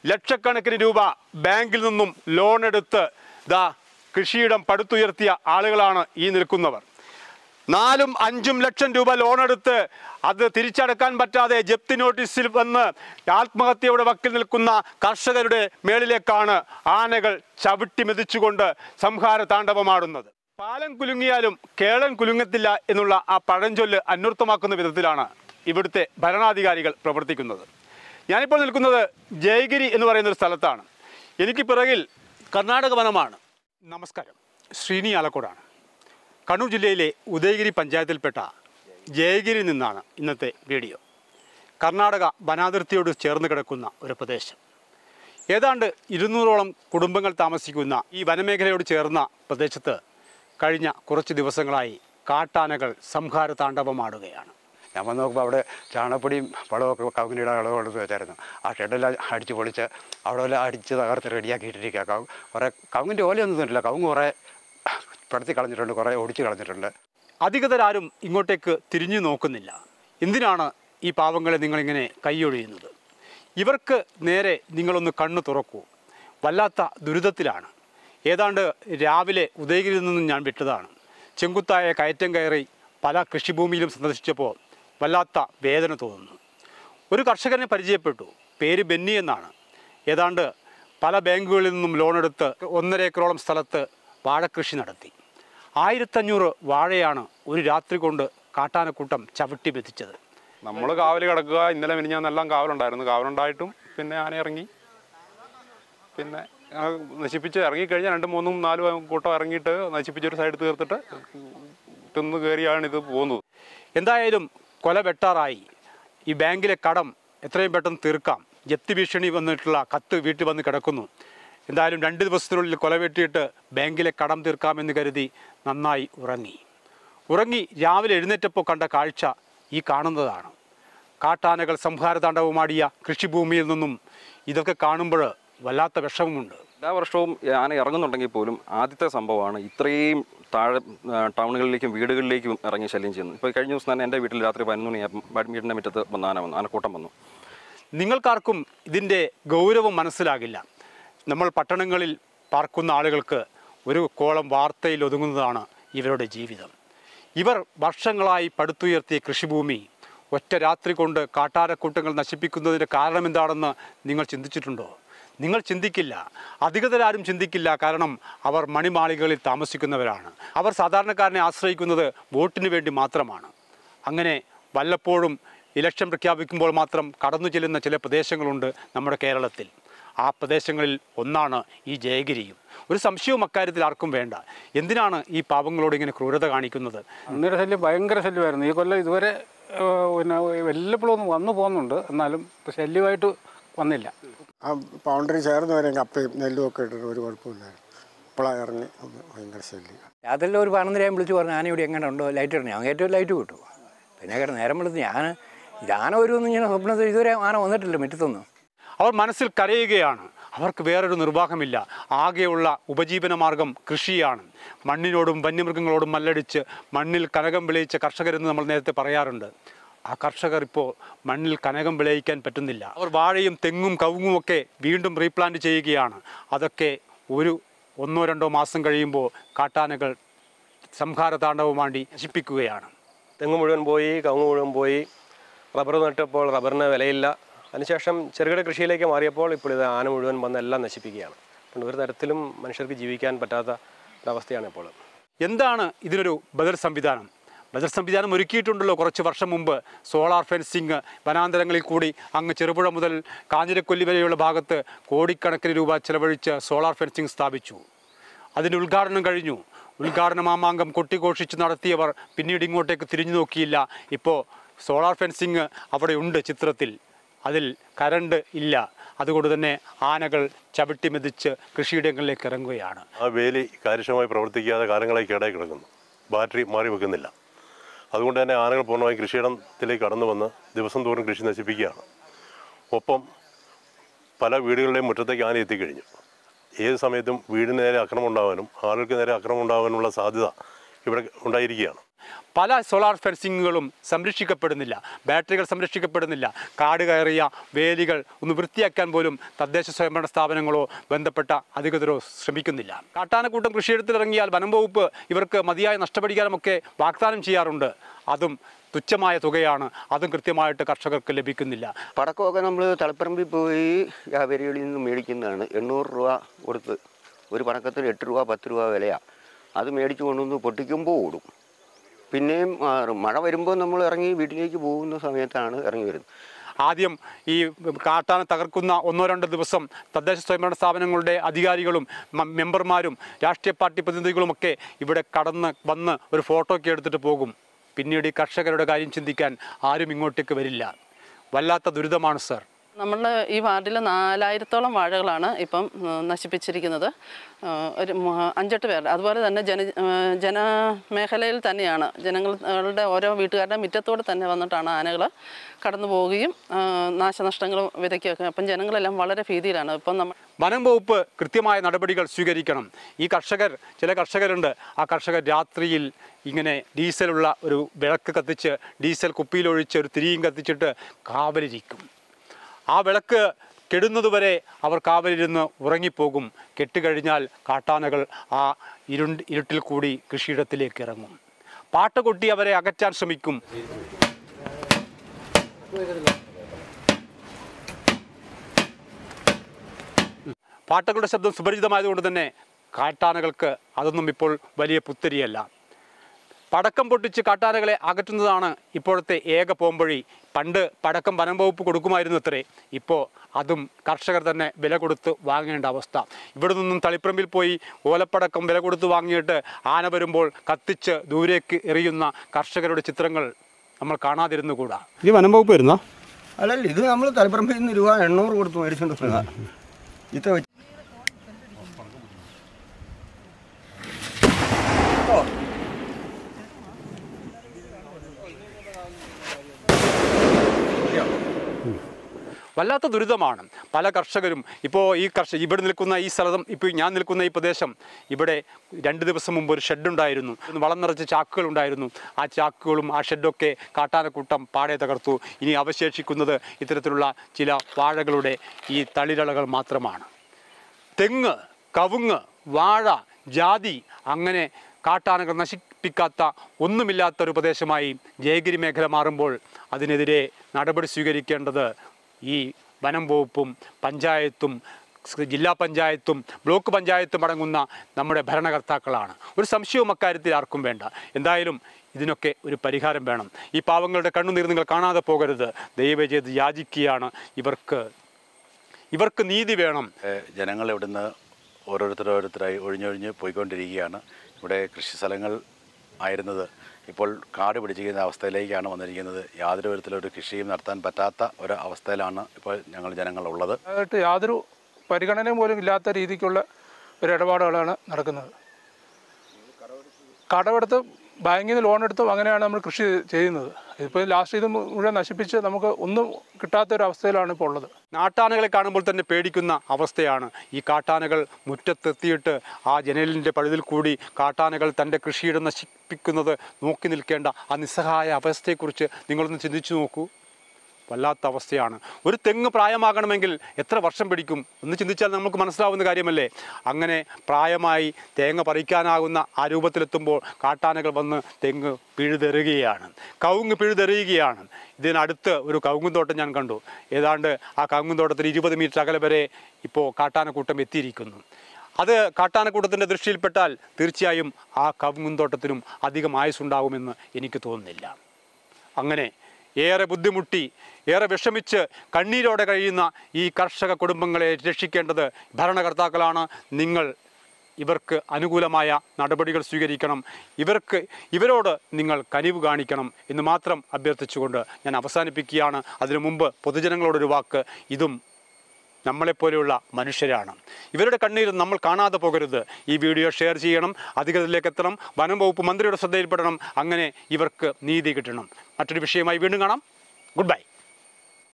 ലക്ഷക്കണക്കിന് രൂപ ബാങ്കിൽ നിന്നും ലോൺ എടുത്ത് ദാ കൃഷിയിടം പടുത്തുയർത്തിയ ആളുകളാണ് ഈ നിൽക്കുന്നവർ നാലും അഞ്ചും ലക്ഷം രൂപ ലോൺ എടുത്ത് അത് തിരിച്ചടക്കാൻ പറ്റാതെ ജപ്തി നോട്ടീസിൽ വന്ന് ആത്മഹത്യയുടെ വക്കിൽ നിൽക്കുന്ന കർഷകരുടെ മേളിലേക്കാണ് ആനകൾ ചവിട്ടി മെതിച്ചുകൊണ്ട് സംഹാര താണ്ഡവമാടുന്നത് പാലം കുലുങ്ങിയാലും കേളൻ കുലുങ്ങത്തില്ല എന്നുള്ള ആ പഴഞ്ചൊല്ല് അന്വർത്ഥമാക്കുന്ന വിധത്തിലാണ് ഇവിടുത്തെ ഭരണാധികാരികൾ പ്രവർത്തിക്കുന്നത് ഞാനിപ്പോൾ നിൽക്കുന്നത് ജയഗിരി എന്ന് പറയുന്ന ഒരു സ്ഥലത്താണ് എനിക്ക് പിറകിൽ കർണാടക വനമാണ് നമസ്കാരം ശ്രീനി ആലക്കോടാണ് കണ്ണൂർ ജില്ലയിലെ ഉദയഗിരി പഞ്ചായത്തിൽപ്പെട്ട ജയഗിരി നിന്നാണ് ഇന്നത്തെ വീഡിയോ കർണാടക വനാതിർത്തിയോട് ചേർന്ന് കിടക്കുന്ന ഒരു പ്രദേശം ഏതാണ്ട് ഇരുന്നൂറോളം കുടുംബങ്ങൾ താമസിക്കുന്ന ഈ വനമേഖലയോട് ചേർന്ന പ്രദേശത്ത് കഴിഞ്ഞ കുറച്ച് ദിവസങ്ങളായി കാട്ടാനകൾ സംഹാര താണ്ഡവമാടുകയാണ് ഞാൻ വന്ന് നോക്കുമ്പോൾ അവിടെ ചാണകപ്പൊടിയും വളമൊക്കെ കവുങ്ങിനിട വളവും എടുത്ത് വെച്ചായിരുന്നു ആ ഷെഡെല്ലാം അടിച്ച് പൊളിച്ച് അവിടെ എല്ലാം അടിച്ച് തകർത്ത് റെഡിയാക്കിയിട്ടിരിക്കുക കവു കുറേ കവുങ്ങിൻ്റെ ഓലയൊന്നും തന്നില്ല കവുങ്ങ് കുറേ പടത്തി കളഞ്ഞിട്ടുണ്ട് കുറേ ഒടിച്ച് കളഞ്ഞിട്ടുണ്ട് അധികൃതരാരും ഇങ്ങോട്ടേക്ക് തിരിഞ്ഞു നോക്കുന്നില്ല എന്തിനാണ് ഈ പാവങ്ങളെ നിങ്ങളിങ്ങനെ കൈയൊഴിയുന്നത് ഇവർക്ക് നേരെ നിങ്ങളൊന്ന് കണ്ണു തുറക്കൂ വല്ലാത്ത ദുരിതത്തിലാണ് ഏതാണ്ട് രാവിലെ ഉദയഗിരിയിൽ നിന്നും ഞാൻ വിട്ടതാണ് ചെങ്കുത്തായ കയറ്റം കയറി പല കൃഷിഭൂമിയിലും സന്ദർശിച്ചപ്പോൾ വല്ലാത്ത വേദന തോന്നുന്നു ഒരു കർഷകനെ പരിചയപ്പെട്ടു പേര് ബെന്നി എന്നാണ് ഏതാണ്ട് പല ബാങ്കുകളിൽ നിന്നും ലോൺ എടുത്ത് ഒന്നര ഏക്കറോളം സ്ഥലത്ത് വാഴക്കൃഷി നടത്തി ആയിരത്തഞ്ഞൂറ് വാഴയാണ് ഒരു രാത്രി കൊണ്ട് കാട്ടാനക്കൂട്ടം ചവിട്ടി മെതിച്ചത് നമ്മൾ കാവൽ കിടക്കുക ഇന്നലെ മിനിഞ്ഞാന്നെല്ലാം കാവലുണ്ടായിരുന്നു കാവലുണ്ടായിട്ടും പിന്നെ ആന ഇറങ്ങി പിന്നെ ആ നശിപ്പിച്ച് ഇറങ്ങിക്കഴിഞ്ഞാൽ രണ്ട് മൂന്നും നാലും കൂട്ടം ഇറങ്ങിയിട്ട് നശിപ്പിച്ചൊരു സൈഡ് തീർത്തിട്ട് തിന്ന് കയറിയാണ് ഇത് പോകുന്നത് എന്തായാലും കൊല വെട്ടാറായി ഈ ബാങ്കിലെ കടം എത്രയും പെട്ടെന്ന് തീർക്കാം ജപ്തി ഭീഷണി വന്നിട്ടുള്ള കത്ത് വീട്ടിൽ വന്ന് കിടക്കുന്നു എന്തായാലും രണ്ട് ദിവസത്തിനുള്ളിൽ കൊല വെട്ടിയിട്ട് ബാങ്കിലെ കടം തീർക്കാമെന്ന് കരുതി നന്നായി ഉറങ്ങി ഉറങ്ങി രാവിലെ എഴുന്നേറ്റപ്പോൾ കണ്ട കാഴ്ച ഈ കാണുന്നതാണ് കാട്ടാനകൾ സംഹാരതാണ്ഡവമാടിയ കൃഷിഭൂമിയിൽ നിന്നും ഇതൊക്കെ കാണുമ്പോൾ വല്ലാത്ത വിഷമമുണ്ട് എല്ലാ വർഷവും ആന ഇറങ്ങുന്നുണ്ടെങ്കിൽ പോലും ആദ്യത്തെ സംഭവമാണ് ഇത്രയും താഴെ ആ, ടൗണുകളിലേക്കും വീടുകളിലേക്കും ഇറങ്ങി ശല്യം ചെയ്യുന്നത് ഇപ്പോൾ കഴിഞ്ഞ ദിവസം തന്നെ എൻ്റെ വീട്ടിൽ രാത്രി പതിനൊന്ന് മണിയായപ്പോൾ വീടിൻ്റെ മുറ്റത്ത് വന്ന് ആന വന്നു ആനക്കൂട്ടം വന്നു നിങ്ങൾക്കാർക്കും ഇതിൻ്റെ ഗൗരവം മനസ്സിലാകില്ല നമ്മൾ പട്ടണങ്ങളിൽ പാർക്കുന്ന ആളുകൾക്ക് ഒരു കോളം വാർത്തയിൽ ഒതുങ്ങുന്നതാണ് ഇവരുടെ ജീവിതം ഇവർ വർഷങ്ങളായി പടുത്തുയർത്തിയ കൃഷിഭൂമി ഒറ്റ രാത്രി കൊണ്ട് കാട്ടാരക്കൂട്ടങ്ങൾ നശിപ്പിക്കുന്നതിൻ്റെ കാരണം എന്താണെന്ന് നിങ്ങൾ ചിന്തിച്ചിട്ടുണ്ടോ നിങ്ങൾ ചിന്തിക്കില്ല അധികൃതരാരും ചിന്തിക്കില്ല കാരണം അവർ മണിമാളികളിൽ താമസിക്കുന്നവരാണ് അവർ സാധാരണക്കാരനെ ആശ്രയിക്കുന്നത് വോട്ടിന് വേണ്ടി മാത്രമാണ് അങ്ങനെ വല്ലപ്പോഴും ഇലക്ഷൻ പ്രഖ്യാപിക്കുമ്പോൾ മാത്രം കടന്നു ചെല്ലുന്ന ചില പ്രദേശങ്ങളുണ്ട് നമ്മുടെ കേരളത്തിൽ ആ പ്രദേശങ്ങളിൽ ഒന്നാണ് ഈ ജയഗിരിയും ഒരു സംശയവും അക്കാര്യത്തിൽ ആർക്കും വേണ്ട എന്തിനാണ് ഈ പാവങ്ങളോട് ഇങ്ങനെ ക്രൂരത കാണിക്കുന്നത് അന്നേരം ശല്യം ഭയങ്കര ശല്യമായിരുന്നു ഈ കൊല്ലം ഇതുവരെ ഏഹ്, പിന്നെ വല്ലപ്പോഴും ഒന്ന് വന്നു പോകുന്നുണ്ട് എന്നാലും ഇപ്പൊ ശല്യമായിട്ട് വന്നില്ല ആ ബൗണ്ടറി ചേർന്ന് വരെ കപ്പയും നെല്ലും ഒക്കെ ഇട്ടിട്ട് ഒരു കുഴപ്പമില്ലായിരുന്നു ഇപ്പോഴാണ് ഇറങ്ങി ഒന്ന് ഭയങ്കര ശല്യം രാത്രിയിൽ ഒരു പതിനൊന്നരയും വിളിച്ച് പറഞ്ഞു ആന ഇവിടെ എങ്ങനെ ഉണ്ടോ ലൈറ്റ് ഇടണം ഞാൻ ഏറ്റവും ലൈറ്റ് കിട്ടും പിന്നെ കേട്ടോ നേരം വിളിച്ച് ഞാൻ ഇത് ആന വരുമെന്ന് ഇങ്ങനെ സ്വപ്നത്തിൽ ഇതുവരെ ആന വന്നിട്ടില്ല മുറ്റത്തൊന്നും അവർ മനസ്സിൽ കരയുകയാണ് അവർക്ക് വേറൊരു നിർവാഹമില്ല ആകെയുള്ള ഉപജീവന മാർഗം കൃഷിയാണ് മണ്ണിനോടും വന്യമൃഗങ്ങളോടും മല്ലടിച്ച് മണ്ണിൽ കനകം വിളയിച്ച കർഷകരെന്ന് നമ്മൾ നേരത്തെ പറയാറുണ്ട് ആ കർഷകർ ഇപ്പോൾ മണ്ണിൽ കനകം വിളയിക്കാൻ പറ്റുന്നില്ല അവർ വാഴയും തെങ്ങും കവുങ്ങും ഒക്കെ വീണ്ടും റീപ്ലാന്റ് ചെയ്യുകയാണ് അതൊക്കെ ഒരു ഒന്നോ രണ്ടോ മാസം കഴിയുമ്പോൾ കാട്ടാനകൾ സംഹാര താണ്ഡവമാണ്ടി നശിപ്പിക്കുകയാണ് തെങ്ങ് മുഴുവൻ പോയി കവുങ്ങ് മുഴുവൻ പോയി റബ്ബർ നട്ടപ്പോൾ റബ്ബറിന് വിലയില്ല അതിനുശേഷം ചെറുകിട കൃഷിയിലേക്ക് മാറിയപ്പോൾ ഇപ്പോൾ ഇത് ആന മുഴുവൻ വന്ന് എല്ലാം നശിപ്പിക്കുകയാണ് അതുകൊണ്ട് ഒരു തരത്തിലും മനുഷ്യർക്ക് ജീവിക്കാൻ പറ്റാത്ത ഒരവസ്ഥയാണ് ഇപ്പോൾ എന്താണ് ഇതിനൊരു ബദൽ സംവിധാനം ബദൽ സംവിധാനം ഒരുക്കിയിട്ടുണ്ടല്ലോ കുറച്ച് വർഷം മുമ്പ് സോളാർ ഫെൻസിങ് വനാന്തരങ്ങളിൽ കൂടി അങ്ങ് ചെറുപുഴ മുതൽ കാഞ്ഞിരക്കൊല്ലി വരെയുള്ള ഭാഗത്ത് കോടിക്കണക്കിന് രൂപ ചെലവഴിച്ച് സോളാർ ഫെൻസിങ് സ്ഥാപിച്ചു അതിൻ്റെ ഉദ്ഘാടനം കഴിഞ്ഞു ഉദ്ഘാടന മാമാങ്കം കൊട്ടിഘോഷിച്ച് നടത്തിയവർ പിന്നീട് ഇങ്ങോട്ടേക്ക് തിരിഞ്ഞു നോക്കിയില്ല ഇപ്പോൾ സോളാർ ഫെൻസിങ് അവിടെ ഉണ്ട് ചിത്രത്തിൽ അതിൽ കരണ്ട് ഇല്ല അതുകൊണ്ട് തന്നെ ആനകൾ ചവിട്ടി മെതിച്ച് കൃഷിയിടങ്ങളിലേക്ക് ഇറങ്ങുകയാണ് ആ വേലി കാര്യക്ഷമമായി പ്രവർത്തിക്കാതെ കാലങ്ങളായി കേടായി കിടക്കുന്നു ബാറ്ററി മാറി വെക്കുന്നില്ല അതുകൊണ്ട് തന്നെ ആനകൾ പൂർണ്ണമായും കൃഷിയിടത്തിലേക്ക് കടന്നു വന്ന് ദിവസം തോറും കൃഷി നശിപ്പിക്കുകയാണ് ഒപ്പം പല വീടുകളുടെയും മുറ്റത്തേക്ക് ആന എത്തിക്കഴിഞ്ഞു ഏത് സമയത്തും വീടിന് നേരെ അക്രമം ഉണ്ടാകാനും ആളുകൾക്ക് നേരെ അക്രമം ഉണ്ടാകാനുള്ള സാധ്യത ഇവിടെ ഉണ്ടായിരിക്കുകയാണ് പല സോളാർ ഫെൻസിങ്ങുകളും സംരക്ഷിക്കപ്പെടുന്നില്ല ബാറ്ററികൾ സംരക്ഷിക്കപ്പെടുന്നില്ല കാട് കയറിയ വേലികൾ ഒന്ന് വൃത്തിയാക്കാൻ പോലും തദ്ദേശ സ്വയംഭരണ സ്ഥാപനങ്ങളോ ബന്ധപ്പെട്ട അധികൃതരോ ശ്രമിക്കുന്നില്ല കാട്ടാനക്കൂട്ടം കൃഷിയിടത്തിലിറങ്ങിയാൽ വനം വകുപ്പ് ഇവർക്ക് മതിയായ നഷ്ടപരിഹാരമൊക്കെ വാഗ്ദാനം ചെയ്യാറുണ്ട് അതും തുച്ഛമായ തുകയാണ് അതും കൃത്യമായിട്ട് കർഷകർക്ക് ലഭിക്കുന്നില്ല പടക്കമൊക്കെ നമ്മൾ തളിപ്പറമ്പിൽ പോയി വ്യാപാരികളിൽ നിന്ന് മേടിക്കുന്നതാണ് എണ്ണൂറ് രൂപ കൊടുത്ത് ഒരു പടക്കത്തിന് എട്ട് രൂപ പത്ത് രൂപ വിലയാണ് അത് മേടിച്ച് കൊണ്ടുവന്ന് പൊട്ടിക്കുമ്പോൾ ഓടും പിന്നെയും മാറും മഴ വരുമ്പോൾ നമ്മൾ ഇറങ്ങി വീട്ടിലേക്ക് പോകുന്ന സമയത്താണ് ഇറങ്ങി വരുന്നത് ആദ്യം ഈ കാട്ടാന തകർക്കുന്ന ഒന്നോ രണ്ടോ ദിവസം തദ്ദേശ സ്വയംഭരണ സ്ഥാപനങ്ങളുടെ അധികാരികളും മ- മെമ്പർമാരും രാഷ്ട്രീയ പാർട്ടി പ്രതിനിധികളുമൊക്കെ ഇവിടെ കടന്ന് വന്ന് ഒരു ഫോട്ടോ ഒക്കെ എടുത്തിട്ട് പോകും പിന്നീട് ഈ കർഷകരുടെ കാര്യം ചിന്തിക്കാൻ ആരും ഇങ്ങോട്ടേക്ക് വരില്ല വല്ലാത്ത ദുരിതമാണ് സർ നമ്മളുടെ ഈ വാർഡിൽ നാലായിരത്തോളം വാഴകളാണ് ഇപ്പം ഉം, നശിപ്പിച്ചിരിക്കുന്നത് ആ, ഒരു മ- അഞ്ചെട്ട് പേർ അതുപോലെ തന്നെ ജന ആ, ജനമേഖലയിൽ തന്നെയാണ് ജനങ്ങളുടെ ഓരോ വീട്ടുകാരുടെ മുറ്റത്തോടെ തന്നെ വന്നിട്ടാണ് ആനകൾ കടന്നു പോവുകയും ആ, നാശനഷ്ടങ്ങളും വിതയ്ക്കുകയൊക്കെ അപ്പം ജനങ്ങളെല്ലാം വളരെ ഭീതിയിലാണ് ഇപ്പം നമ്മൾ വനം വകുപ്പ് കൃത്യമായ നടപടികൾ സ്വീകരിക്കണം ഈ കർഷകർ ചില കർഷകരുണ്ട് ആ കർഷകർ രാത്രിയിൽ ഇങ്ങനെ ഡീസലുള്ള ഒരു വിളക്ക് കത്തിച്ച് ഡീസൽ കുപ്പിയിലൊഴിച്ച് ഒരു തിരിയും കത്തിച്ചിട്ട് കാവലിരിക്കും ആ വിളക്ക് കെടുന്നതുവരെ അവർ കാവലിരുന്ന് ഉറങ്ങിപ്പോകും കെട്ടുകഴിഞ്ഞാൽ കാട്ടാനകൾ ആ ഇരുണ്ട് ഇരുട്ടിൽ കൂടി കൃഷിയിടത്തിലേക്ക് ഇറങ്ങും പാട്ട കൊട്ടി അവരെ അകറ്റാൻ ശ്രമിക്കും പാട്ടകളുടെ ശബ്ദം സുപരിചിതമായതുകൊണ്ട് തന്നെ കാട്ടാനകൾക്ക് അതൊന്നും ഇപ്പോൾ വലിയ പുത്തരിയല്ല പടക്കം പൊട്ടിച്ച് കാട്ടാനകളെ അകറ്റുന്നതാണ് ഇപ്പോഴത്തെ ഏക പോംവഴി പണ്ട് പടക്കം വനം വകുപ്പ് കൊടുക്കുമായിരുന്നു അത്രേ ഇപ്പോൾ അതും കർഷകർ തന്നെ വില കൊടുത്ത് വാങ്ങേണ്ട അവസ്ഥ ഇവിടെ നിന്നും തളിപ്പറമ്പിൽ പോയി ഓലപ്പടക്കം വില കൊടുത്ത് വാങ്ങിയിട്ട് ആന വരുമ്പോൾ കത്തിച്ച് ദൂരേക്ക് എറിയുന്ന കർഷകരുടെ ചിത്രങ്ങൾ നമ്മൾ കാണാതിരുന്നുകൂടാ ഇത് വനം വകുപ്പ് വരുന്നോ അല്ലല്ല ഇത് നമ്മൾ തലപ്പറമ്പിൽ നിന്ന് രൂപ എണ്ണൂറ് കൊടുത്ത് മേടിച്ചുകൊണ്ട് പോയതാ. ഇത്ര വെച്ച് വല്ലാത്ത ദുരിതമാണ് പല കർഷകരും ഇപ്പോൾ ഈ കർഷക ഇവിടെ നിൽക്കുന്ന ഈ സ്ഥലം ഇപ്പോൾ ഞാൻ നിൽക്കുന്ന ഈ പ്രദേശം ഇവിടെ രണ്ട് ദിവസം മുമ്പ് ഒരു ഷെഡ് ഉണ്ടായിരുന്നു വളം നിറച്ച ചാക്കുകൾ ഉണ്ടായിരുന്നു ആ ചാക്കുകളും ആ ഷെഡൊക്കെ കാട്ടാനക്കൂട്ടം പാടെ തകർത്തു ഇനി അവശേഷിക്കുന്നത് ഇത്തരത്തിലുള്ള ചില വാഴകളുടെ ഈ തളിരളകൾ മാത്രമാണ് തെങ്ങ് കവുങ്ങ് വാഴ ജാതി അങ്ങനെ കാട്ടാനകൾ നശിപ്പിക്കാത്ത ഒന്നുമില്ലാത്ത ഒരു പ്രദേശമായി ജയഗിരി മേഖല മാറുമ്പോൾ അതിനെതിരെ നടപടി സ്വീകരിക്കേണ്ടത് ഈ വനം വകുപ്പും പഞ്ചായത്തും സ് ജില്ലാ പഞ്ചായത്തും ബ്ലോക്ക് പഞ്ചായത്തും അടങ്ങുന്ന നമ്മുടെ ഭരണകർത്താക്കളാണ് ഒരു സംശയവും അക്കാര്യത്തിൽ ആർക്കും വേണ്ട എന്തായാലും ഇതിനൊക്കെ ഒരു പരിഹാരം വേണം ഈ പാവങ്ങളുടെ കണ്ണുനീർ നിങ്ങൾ കാണാതെ പോകരുത് ദയവ് ചെയ്ത് യാചിക്കുകയാണ് ഇവർക്ക് ഇവർക്ക് നീതി വേണം ജനങ്ങൾ ഇവിടുന്ന് ഓരോരുത്തരോരോരുത്തരായി ഒഴിഞ്ഞൊഴിഞ്ഞ് പോയിക്കൊണ്ടിരിക്കുകയാണ് ഇവിടെ കൃഷി സ്ഥലങ്ങൾ ആയിരുന്നത് ഇപ്പോൾ കാട് പിടിച്ചിരിക്കുന്ന അവസ്ഥയിലേക്കാണ് വന്നിരിക്കുന്നത് യാതൊരു വിധത്തിലൊരു കൃഷിയും നടത്താൻ പറ്റാത്ത ഒരു അവസ്ഥയിലാണ് ഇപ്പോൾ ഞങ്ങൾ ജനങ്ങളുള്ളത് ആയിട്ട് യാതൊരു പരിഗണനയും പോലും ഇല്ലാത്ത രീതിക്കുള്ള ഒരു ഇടപാടുകളാണ് നടക്കുന്നത് കടമെടുത്ത് ബാങ്കിൽ നിന്ന് ലോൺ എടുത്തും അങ്ങനെയാണ് നമ്മൾ കൃഷി ചെയ്യുന്നത് ഇപ്പോൾ ലാസ്റ്റ് ഇത് മുഴുവൻ നശിപ്പിച്ച് നമുക്ക് ഒന്നും കിട്ടാത്ത ഒരു അവസ്ഥയിലാണ് ഇപ്പോൾ ഉള്ളത് നാട്ടാനകളെ കാണുമ്പോൾ തന്നെ പേടിക്കുന്ന അവസ്ഥയാണ് ഈ കാട്ടാനകൾ മുറ്റത്തെത്തിയിട്ട് ആ ജനലിൻ്റെ പഴുതിൽ കൂടി കാട്ടാനകൾ തൻ്റെ കൃഷിയിടം നശിപ്പിക്കുന്നത് നോക്കി നിൽക്കേണ്ട ആ നിസ്സഹായ അവസ്ഥയെക്കുറിച്ച് നിങ്ങളൊന്ന് ചിന്തിച്ചു നോക്കൂ വല്ലാത്ത അവസ്ഥയാണ് ഒരു തെങ്ങ് പ്രായമാകണമെങ്കിൽ എത്ര വർഷം പിടിക്കും ഒന്ന് ചിന്തിച്ചാൽ നമുക്ക് മനസ്സിലാവുന്ന കാര്യമല്ലേ അങ്ങനെ പ്രായമായി തേങ്ങ പറിക്കാനാകുന്ന ആ രൂപത്തിലെത്തുമ്പോൾ കാട്ടാനകൾ വന്ന് തെങ്ങ് പിഴുതെറുകയാണ് കവുങ്ങ് പിഴുതെറിയുകയാണ് ഇതിനടുത്ത് ഒരു കവുങ്ങുന്തോട്ടം ഞാൻ കണ്ടു ഏതാണ്ട് ആ കവുങ്ങുന്തോട്ടത്തിൽ ഇരുപത് മീറ്റർ അകലെ വരെ ഇപ്പോൾ കാട്ടാനക്കൂട്ടം എത്തിയിരിക്കുന്നു അത് കാട്ടാനക്കൂട്ടത്തിൻ്റെ ദൃഷ്ടിയിൽപ്പെട്ടാൽ തീർച്ചയായും ആ കവുങ്ങുന്തോട്ടത്തിനും അധികം ആയുസ്സുണ്ടാകുമെന്ന് എനിക്ക് തോന്നുന്നില്ല അങ്ങനെ ഏറെ ബുദ്ധിമുട്ടി ഏറെ വിഷമിച്ച് കണ്ണീരോടെ കഴിയുന്ന ഈ കർഷക കുടുംബങ്ങളെ രക്ഷിക്കേണ്ടത് ഭരണകർത്താക്കളാണ് നിങ്ങൾ ഇവർക്ക് അനുകൂലമായ നടപടികൾ സ്വീകരിക്കണം ഇവർക്ക് ഇവരോട് നിങ്ങൾ കനിവ് കാണിക്കണം എന്ന് മാത്രം അഭ്യർത്ഥിച്ചുകൊണ്ട് ഞാൻ അവസാനിപ്പിക്കുകയാണ് അതിനു മുമ്പ് പൊതുജനങ്ങളോടൊരു വാക്ക് ഇതും നമ്മളെപ്പോലെയുള്ള മനുഷ്യരാണ് ഇവരുടെ കണ്ണീര് നമ്മൾ കാണാതെ പോകരുത് ഈ വീഡിയോ ഷെയർ ചെയ്യണം അധികൃതരിലേക്ക് എത്തണം വനം വകുപ്പ് മന്ത്രിയുടെ ശ്രദ്ധയിൽപ്പെടണം അങ്ങനെ ഇവർക്ക് നീതി കിട്ടണം മറ്റൊരു വിഷയമായി വീണ്ടും കാണാം ഗുഡ് ബൈ